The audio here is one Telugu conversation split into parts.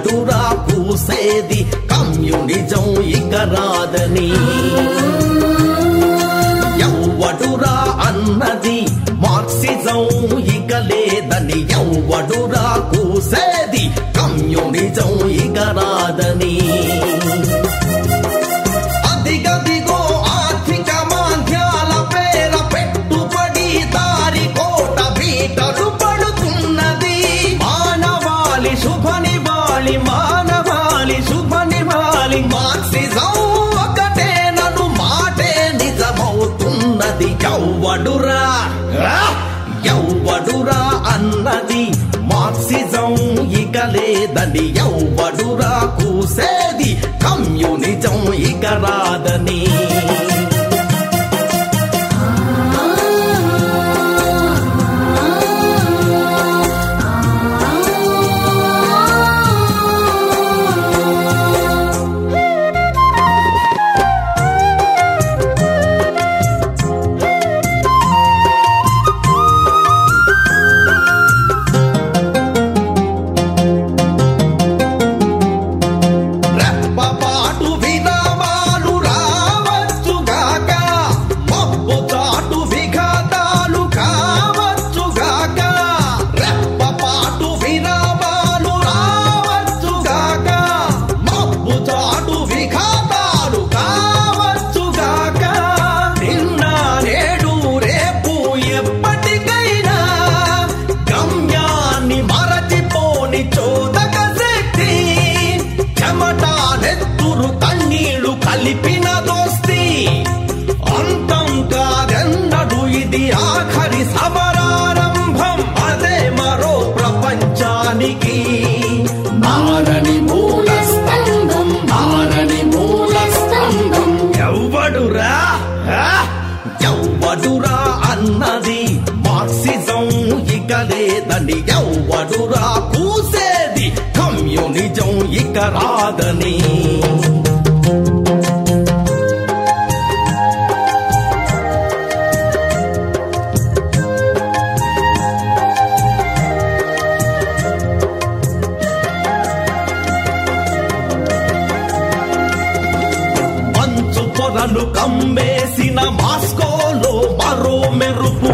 ఎవ్వడురా కూసేది కమ్యూనిజం ఇక రాదని ఎవ్వడురా అన్నది మార్క్సిజం ఇక లేదని ఎవ్వడురా కూసేది కమ్యూనిజం ఇక రాదని అదిగదిగో ఆర్థిక మాంద్యాల పేర పెట్టుబడి దారి కోట బీటలు పడుతున్నది మానవాళి శుభ నివాళి మానవాళి శుభ నివాళి మార్క్సిజం ఒకటే నన్ను మాటే నిజమవుతున్నది ఎవ్వడురా ఆ? ఎవ్వడురా అన్నది మార్క్సిజం ఇక లేదని ఎవ్వడురా కూసేది కమ్యూనిజం ఇక రాదని రెప్పపాటు విరామాలు రావచ్చుగాక మబ్బు చాటు విఘాతాలు కావచ్చుగాక రెప్పపాటు విరామాలు రావచ్చుగాక మబ్బు చాటు విఘాతాలు కావచ్చుగాక నిన్న నేడు రేపు ఎప్పటికైనా గమ్యాన్ని మరచిపోని చోదక శక్తి చెమట నెత్తురు కన్నీళ్లు కలిపిన దోస్తి అంతం కాదెన్నడు ఇది ఆఖరి సమరారంభం అదే మరో ప్రపంచానికి మారని మూల స్తంభం మారని మూల స్తంభం ఎవ్వడురా ఆ? ఎవ్వడురా అన్నది మార్క్సిజం ఇక లేదని ఎవ్వడురా కూసేది కమ్యూనిజం ఇక రాదని మంచు పొరలు కమ్మేసిన మాస్కోలో మరో మెరుపు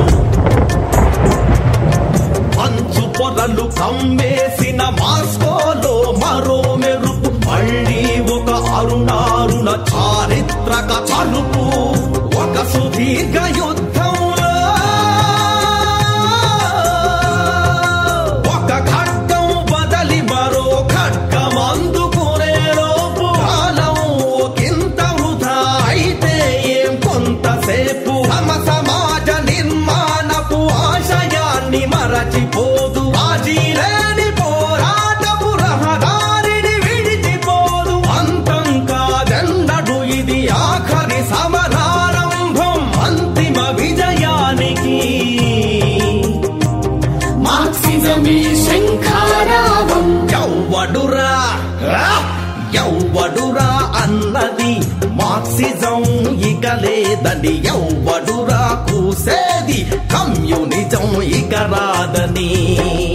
మంచు పొరలు కమ్మేసిన మాస్కోలో మరో మెరుపు మళ్ళీ ఒక అరుణారుణ చారిత్రక తలుపు ఒక సుదీర్ఘ యుద్ధంలో ఒక ఖడ్గం బదలి మరో ఖడ్గం అందుకునే లోపు కాలం ఒకంత వృధా అయితే ఏం కొంతసేపు తమ సమాజ నిర్మాణపు ఆశయాన్ని మరచిపోదు రాజీ లేని పోరాటపు రహదారిని విడిచిపోదు అంతం కాదెన్నడు ఇది ఆఖరి సమరారంభం అంతిమ విజయానికి మార్క్సిజమే శంఖారావం ఎవ్వడురా ఆ? ఎవ్వడురా అన్నది మార్క్సిజం ఇక లేదని ఎవ్వడురా కూసేది కమ్యూనిజం ఇక రాదని